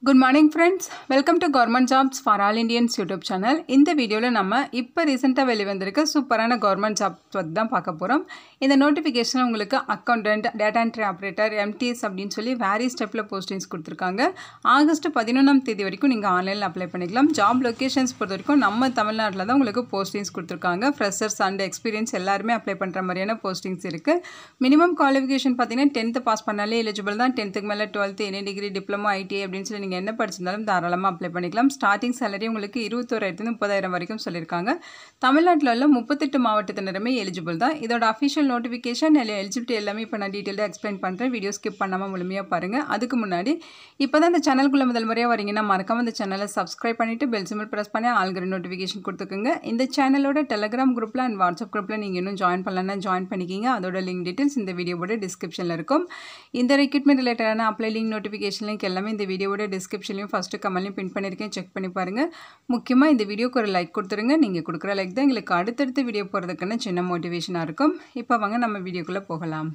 good morning friends welcome to government jobs for all Indians YouTube channel இந்த வீடியோவில் நம்ம இப்போ ரீசெண்டாக வெளிவந்திருக்க சூப்பரான கவர்மெண்ட் ஜாப் பற்றி தான் பார்க்க போகிறோம் இந்த நோட்டிஃபிகேஷன் உங்களுக்கு accountant data entry operator MTS அப்படின்னு சொல்லி வேரி ஸ்டெப்பில் போஸ்டிங்ஸ் கொடுத்துருக்காங்க ஆகஸ்ட் பதினொன்றாம் தேதி வரைக்கும் நீங்கள் ஆன்லைனில் அப்ளை பண்ணிக்கலாம் ஜாப் லொக்கேஷன்ஸ் பொறுத்த வரைக்கும் நம்ம தமிழ்நாட்டில் தான் உங்களுக்கு போஸ்டிங்ஸ் கொடுத்துருக்காங்க ஃப்ரெஷர்ஸ் அண்ட் எக்ஸ்பீரியன்ஸ் எல்லாருமே அப்ளை பண்ணுற மாதிரியான போஸ்டிங்ஸ் இருக்குது மினிமம் குவாலிஃபிகேஷன் பார்த்தீங்கன்னா டென்த்து பாஸ் பண்ணாலே எலிஜிபிள் தான் டென்த்துக்கு மேலே twelfth any degree diploma ITI அப்படின்னு சொல்லி நீங்கள் என்ன படிச்சிருந்தாலும் தாராளமாக அப்ளை பண்ணிக்கலாம் ஸ்டார்டிங் சேலரி உங்களுக்கு இருபத்தோராயிரத்து முப்பதாயிரம் வரைக்கும் சொல்லியிருக்காங்க தமிழ்நாட்டில் உள்ள முப்பத்தெட்டு மாவட்டத்தினருமே எலிஜிபிள் தான் இதோட அஃபிஷியல் நோட்டிஃபிகேஷன் எலிஜிபிலிட்டி எல்லாமே இப்போ நான் டீட்டெயிலாக எக்ஸ்பிளைன் பண்ணுறேன் வீடியோ ஸ்கிப் பண்ணாமல் முழுமையாக பாருங்கள் அதுக்கு முன்னாடி இப்போ தான் இந்த சேனலுக்குள்ளே முதல் முறையாக வரீங்கன்னா மறக்காம இந்த சேனலை சப்ஸ்கிரைப் பண்ணிவிட்டு பெல் சிம்பிள் ப்ரெஸ் பண்ணி ஆல்கிற நோட்டிஃபிகேஷன் கொடுத்துக்கோங்க இந்த சேனலோட டெலகிராம் குரூப்பில் அண்ட் வாட்ஸ்அப் குரூப்பில் நீங்கள் இன்னும் ஜாயின் பண்ணலன்னா ஜாயின் பண்ணிக்கிங்க அதோட லிங்க் டீட்டெயில்ஸ் இந்த வீடியோவோட டிஸ்கிரிப்ஷனில் இருக்கும் இந்த ரெக்ரூட்மெண்ட் ரிலேட்டடான அப்ளை லிங்க் நோட்டிஃபிகேஷன் லிங்க் எல்லாமே இந்த வீடியோவோட டிஸ்கிரிப்ஷன்லையும் ஃபஸ்ட்டு கமெண்ட்லையும் பின் பண்ணியிருக்கேன் செக் பண்ணி பாருங்கள் முக்கியமாக இந்த வீடியோக்கு ஒரு லைக் கொடுத்துருங்க நீங்கள் கொடுக்குற லைக் தான் எங்களுக்கு அடுத்தடுத்த வீடியோ போகிறதுக்கான சின்ன மோட்டிவேஷனாக இருக்கும் இப்போ வாங்க நம்ம வீடியோக்குள்ளே போகலாம்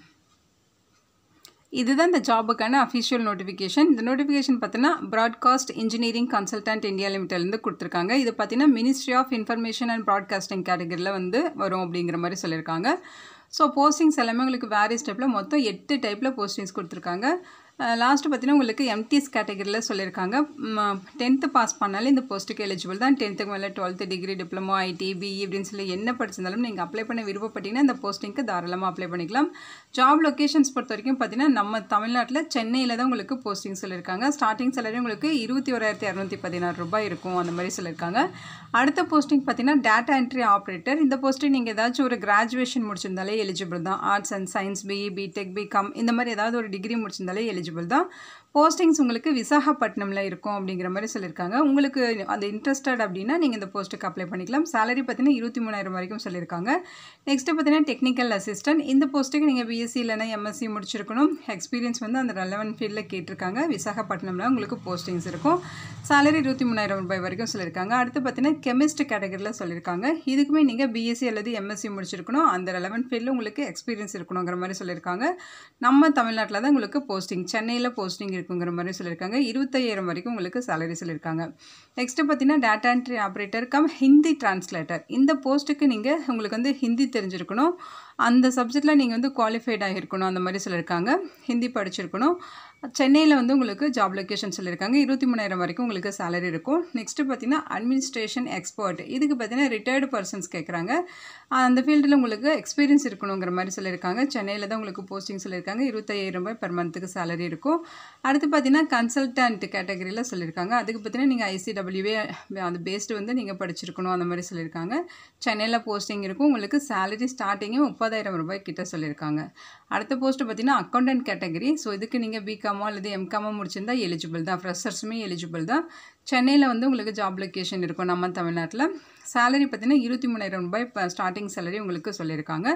இதுதான் இந்த ஜாபுக்கான அஃபிஷியல் நோட்டிஃபிகேஷன் இந்த நோட்டிஃபிகேஷன் பார்த்தீங்கன்னா ப்ராட்காஸ்ட் இன்ஜினியரிங் கன்சல்டன்ட் இந்தியா லிமிட்டட்லேருந்து கொடுத்துருக்காங்க இது பார்த்தீங்கன்னா ministry of information and broadcasting கேட்டகரியில் வந்து வரும் அப்படிங்கிற மாதிரி சொல்லியிருக்காங்க ஸோ போஸ்டிங்ஸ் எல்லாமே உங்களுக்கு வேரி ஸ்டெப்பில் மொத்தம் எட்டு டைப்பில் போஸ்டிங்ஸ் கொடுத்துருக்காங்க லாஸ்ட்டு பார்த்தீங்கன்னா உங்களுக்கு எம்டிஎஸ் கேட்டகரியில் சொல்லியிருக்காங்க டென்த்து பாஸ் பண்ணாலே இந்த போஸ்ட்டுக்கு எலிஜிபிள் தான் டென்த்துக்கு மேலே twelfth degree diploma IT BE அப்படின்னு சொல்லி என்ன படிச்சிருந்தாலும் நீங்கள் அப்ளை பண்ண விருப்பப்பட்டீங்கன்னா இந்த போஸ்டிங்க்கு தாராளமாக அப்ளை பண்ணிக்கலாம் ஜாப் லொக்கேஷன்ஸ் பொறுத்த வரைக்கும் பார்த்தீங்கன்னா நம்ம தமிழ்நாட்டில் சென்னையில் தான் உங்களுக்கு போஸ்டிங் சொல்லியிருக்காங்க ஸ்டார்டிங் சேலரி உங்களுக்கு இருபத்தி ஓராயிரத்தி இரநூத்தி பதினாறு ரூபாய் இருக்கும் அந்த மாதிரி சொல்லியிருக்காங்க அடுத்த போஸ்டிங் பார்த்தீங்கன்னா டேட்டா என்ட்ரி ஆப்ரேட்டர் இந்த போஸ்டிங் நீங்கள் ஏதாச்சும் ஒரு கிராஜுவேஷன் முடிச்சிருந்தாலே எலிஜிபிள் தான் arts and science BE BTech BCom இந்த மாதிரி ஏதாவது ஒரு டிகிரி முடிச்சிருந்தாலே எலிஜிபிள் எலிஜிபிள் தான் போஸ்டிங்ஸ் உங்களுக்கு விசாகப்பட்டினமில் இருக்கும் அப்படிங்கிற மாதிரி சொல்லியிருக்காங்க உங்களுக்கு அது இன்ட்ரெஸ்டட் அப்படின்னா நீங்கள் இந்த போஸ்ட்டுக்கு அப்ளை பண்ணிக்கலாம் சேலரி பார்த்தீங்கன்னா இருபத்தி மூணாயிரம் வரைக்கும் சொல்லியிருக்காங்க நெக்ஸ்ட்டு பார்த்தீங்கன்னா டெக்னிக்கல் அசிஸ்டன்ட் இந்த போஸ்ட்டுக்கு நீங்கள் பிஎஸ்சி இல்லைனா எம்எஸ்சி முடிச்சிருக்கணும் எக்ஸ்பீரியன்ஸ் வந்து அந்த ரெலவென்ட் ஃபீல்டில் கேட்டிருக்காங்க விசாகப்பட்டினமில் உங்களுக்கு போஸ்டிங்ஸ் இருக்கும் சேலரி இருபத்தி மூணாயிரம் ரூபாய் வரைக்கும் சொல்லியிருக்காங்க அடுத்து பார்த்தீங்கன்னா கெமிஸ்ட் கேட்டகரியில் சொல்லியிருக்காங்க இதுக்குமே நீங்கள் பிஎஸ்சி அல்லது எம்எஸ்சி முடிச்சிருக்கணும் அந்த ரெலவென்ட் ஃபீல்டில் உங்களுக்கு எக்ஸ்பீரியன்ஸ் இருக்கணுங்கிற மாதிரி சொல்லியிருக்காங்க நம்ம தமிழ்நாட்டில் தான் உங்களுக்கு போஸ்டிங் சென்னையில் போஸ்டிங் இருக்குங்கிற மாதிரி சொல்லியிருக்காங்க இருபத்தையாயிரம் வரைக்கும் உங்களுக்கு சேலரி சொல்லியிருக்காங்க நெக்ஸ்ட்டு பார்த்தீங்கன்னா data entry operator cum Hindi translator இந்த போஸ்ட்டுக்கு நீங்கள் உங்களுக்கு வந்து ஹிந்தி தெரிஞ்சிருக்கணும் அந்த சப்ஜெக்டில் நீங்கள் வந்து குவாலிஃபைட் ஆகிருக்கணும் அந்த மாதிரி சொல்லியிருக்காங்க ஹிந்தி படிச்சிருக்கணும் சென்னையில் வந்து உங்களுக்கு ஜாப் லொக்கேஷன் சொல்லியிருக்காங்க இருபத்தி மூணாயிரம் வரைக்கும் உங்களுக்கு சேலரி இருக்கும் நெக்ஸ்ட்டு பார்த்தீங்கன்னா அட்மினிஸ்ட்ரேஷன் எக்ஸ்பர்ட் இதுக்கு பார்த்தீங்கன்னா ரிட்டையர்டு பர்சன்ஸ் கேட்குறாங்க அந்த ஃபீல்டில் உங்களுக்கு எக்ஸ்பீரியன்ஸ் இருக்கணுங்கிற மாதிரி சொல்லியிருக்காங்க சென்னையில் தான் உங்களுக்கு போஸ்டிங் சொல்லியிருக்காங்க இருபத்தையாயிரம் ரூபாய் பெர் மந்த்துக்கு சேலரி இருக்கும் அடுத்து பார்த்தீங்கன்னா கன்சல்டன்ட் கேட்டகரியில் சொல்லியிருக்காங்க அதுக்கு பார்த்தீங்கன்னா நீங்கள் ஐசிடபிள்யூவே அந்த பேஸ்டு வந்து நீங்கள் படிச்சிருக்கணும் அந்த மாதிரி சொல்லியிருக்காங்க சென்னையில் போஸ்டிங் இருக்கும் உங்களுக்கு சேலரி ஸ்டார்டிங்கே முப்பதாயிரம் ரூபாய் கிட்ட சொல்லியிருக்காங்க அடுத்த போஸ்ட்டு பார்த்தீங்கன்னா அக்கௌண்டன்ட் கேட்டகரி ஸோ இதுக்கு நீங்கள் பிகாமோ அல்லது எம்காமோ முடிச்சிருந்தா எலிஜிபிள் தான் ஃப்ரெஷர்ஸுமே எலிஜிபிள் தான் சென்னையில் வந்து உங்களுக்கு ஜாப் லொக்கேஷன் இருக்கும் நம்ம தமிழ்நாட்டில் சேலரி பார்த்தீங்கன்னா இருபத்தி மூணாயிரம் ரூபாய் இப்போ ஸ்டார்டிங் சேலரி உங்களுக்கு சொல்லியிருக்காங்க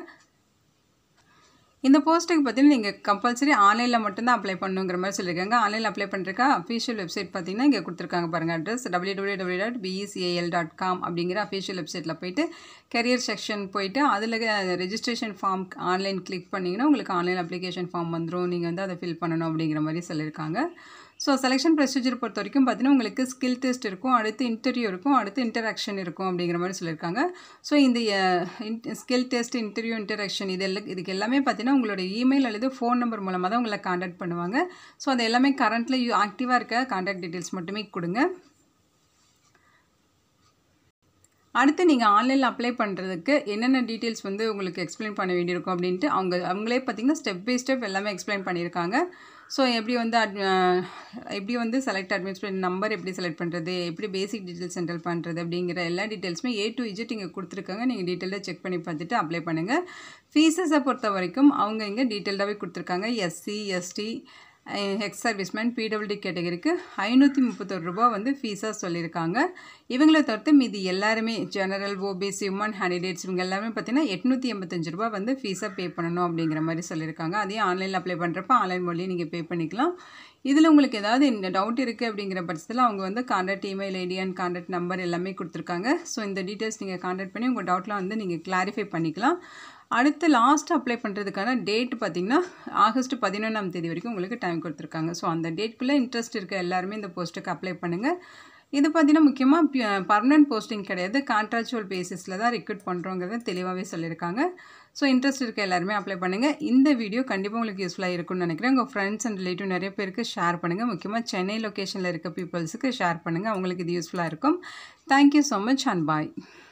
இந்த போஸ்ட்டுக்கு பார்த்தீங்கன்னா நீங்கள் கம்பல்சரி ஆன்லைனில் மட்டும்தான் அப்ளை பண்ணுங்கிற மாதிரி சொல்லியிருக்காங்க ஆன்லைனில் அப்ளை பண்ணுறக்கா அஃபிஷியல் வெப்சைட் பார்த்தீங்கன்னா இங்கே கொடுத்துருக்காங்க பாருங்கள் address W W W dot BECIL dot com அப்படிங்கிற அஃபிஷியல் வெப்சைட்டில் போயிட்டு கெரியர் செக்ஷன் போயிட்டு அதில் ரெஜிஸ்ட்ரேஷன் ஃபார்ம் ஆன்லைன் கிளிக் பண்ணிங்கன்னா உங்களுக்கு ஆன்லைன் அப்ளிகேஷன் ஃபார்ம் வந்துடும் நீங்கள் வந்து அதை ஃபில் பண்ணணும் அப்படிங்கிற மாதிரி சொல்லியிருக்காங்க ஸோ செலெக்ஷன் ப்ரொசீஜர் பொறுத்த வரைக்கும் பார்த்தீங்கன்னா உங்களுக்கு ஸ்கில் டெஸ்ட் இருக்கும் அடுத்து இன்டர்வியூ இருக்கும் அடுத்து இன்டராக்ஷன் இருக்கும் அப்படிங்கிற மாதிரி சொல்லியிருக்காங்க ஸோ இந்த ஸ்கில் டெஸ்ட் இன்டர்வியூ இன்டராக்ஷன் இது எல்லாம் இதுக்கு எல்லாமே பார்த்தீங்கன்னா உங்களோட இமெயில் அல்லது ஃபோன் நம்பர் மூலமாக தான் உங்களை காண்டாக்ட் பண்ணுவாங்க ஸோ அது எல்லாமே கரண்ட்டில் ஆக்டிவாக இருக்க காண்டாக்ட் டீட்டெயில்ஸ் மட்டுமே கொடுங்க அடுத்து நீங்கள் ஆன்லைனில் அப்ளை பண்ணுறதுக்கு என்னென்ன டீட்டெயில்ஸ் வந்து உங்களுக்கு எக்ஸ்பிளைன் பண்ண வேண்டியிருக்கும் அப்படின்ட்டு அவங்க அவங்களே பார்த்தீங்கன்னா ஸ்டெப் பை ஸ்டெப் எல்லாமே எக்ஸ்பிளைன் பண்ணியிருக்காங்க ஸோ எப்படி வந்து அட் எப்படி வந்து செலக்ட் அட்மினிஸ்ட்ரேட் நம்பர் எப்படி செலக்ட் பண்ணுறது எப்படி பேசிக் டீட்டெயில்ஸ் சென்டல் பண்ணுறது அப்படிங்கிற எல்லா டீட்டெயில்ஸுமே ஏ டு இஜெட் இங்கே கொடுத்துருக்காங்க நீங்கள் டீட்டெயிலாக செக் பண்ணி பார்த்துட்டு அப்ளை பண்ணுங்கள் ஃபீஸஸை பொறுத்த வரைக்கும் அவங்க இங்கே டீட்டெயில்டாகவே கொடுத்துருக்காங்க SC ST ex serviceman PWD கேட்டகரிக்கு ஐநூற்றி முப்பத்தொரு ரூபா வந்து ஃபீஸாக சொல்லியிருக்காங்க இவங்களை தவிர்த்து மீதி எல்லாருமே ஜெனரல் ஓபிசி உமன் ஹேண்டிடேட்ஸ் இவங்க எல்லாமே பார்த்தீங்கன்னா எட்நூற்றி எண்பத்தஞ்சு ரூபா வந்து ஃபீஸாக பே பண்ணணும் அப்படிங்கிற மாதிரி சொல்லியிருக்காங்க அதையும் ஆன்லைனில் அப்ளை பண்ணுறப்ப ஆன்லைன் மூலியம் நீங்கள் பே பண்ணிக்கலாம் இதில் உங்களுக்கு ஏதாவது இந்த டவுட் இருக்குது அப்படிங்கிற பட்சத்தில் அவங்க வந்து contact email ID and contact number எல்லாமே கொடுத்துருக்காங்க ஸோ இந்த டீட்டெயில்ஸ் நீங்கள் கான்டாக்ட் பண்ணி உங்கள் டவுட்லாம் வந்து நீங்கள் கிளாரிஃபை பண்ணிக்கலாம் அடுத்து லாஸ்ட் அப்ளை பண்ணுறதுக்கான டேட் பார்த்திங்கன்னா ஆகஸ்ட் பதினொன்றாம் தேதி வரைக்கும் உங்களுக்கு டைம் கொடுத்துருக்காங்க ஸோ அந்த டேட்குள்ளே இன்ட்ரெஸ்ட் இருக்க எல்லாருமே இந்த போஸ்ட்டுக்கு அப்ளை பண்ணுங்கள் இது பார்த்தீங்கன்னா முக்கியமாக பர்மனன்ட் போஸ்டிங் கிடையாது கான்ட்ராக்சுவல் பேசிஸில் தான் ரெக்ரூட் பண்ணுறோங்கிறத தெளிவாகவே சொல்லியிருக்காங்க ஸோ இன்ட்ரெஸ்ட் இருக்க எல்லாருமே அப்ளை பண்ணுங்கள் இந்த வீடியோ கண்டிப்பாக உங்களுக்கு யூஸ்ஃபுல்லாக இருக்கும்னு நினைக்கிறேன் உங்கள் ஃப்ரெண்ட்ஸ் அண்ட் ரிலேட்டிவ் நிறைய பேருக்கு ஷேர் பண்ணுங்கள் முக்கியமாக சென்னை லொக்கேஷனில் இருக்க பீப்புள்ஸுக்கு ஷேர் பண்ணுங்கள் அவங்களுக்கு இது யூஸ்ஃபுல்லாக இருக்கும் thank you so much and bye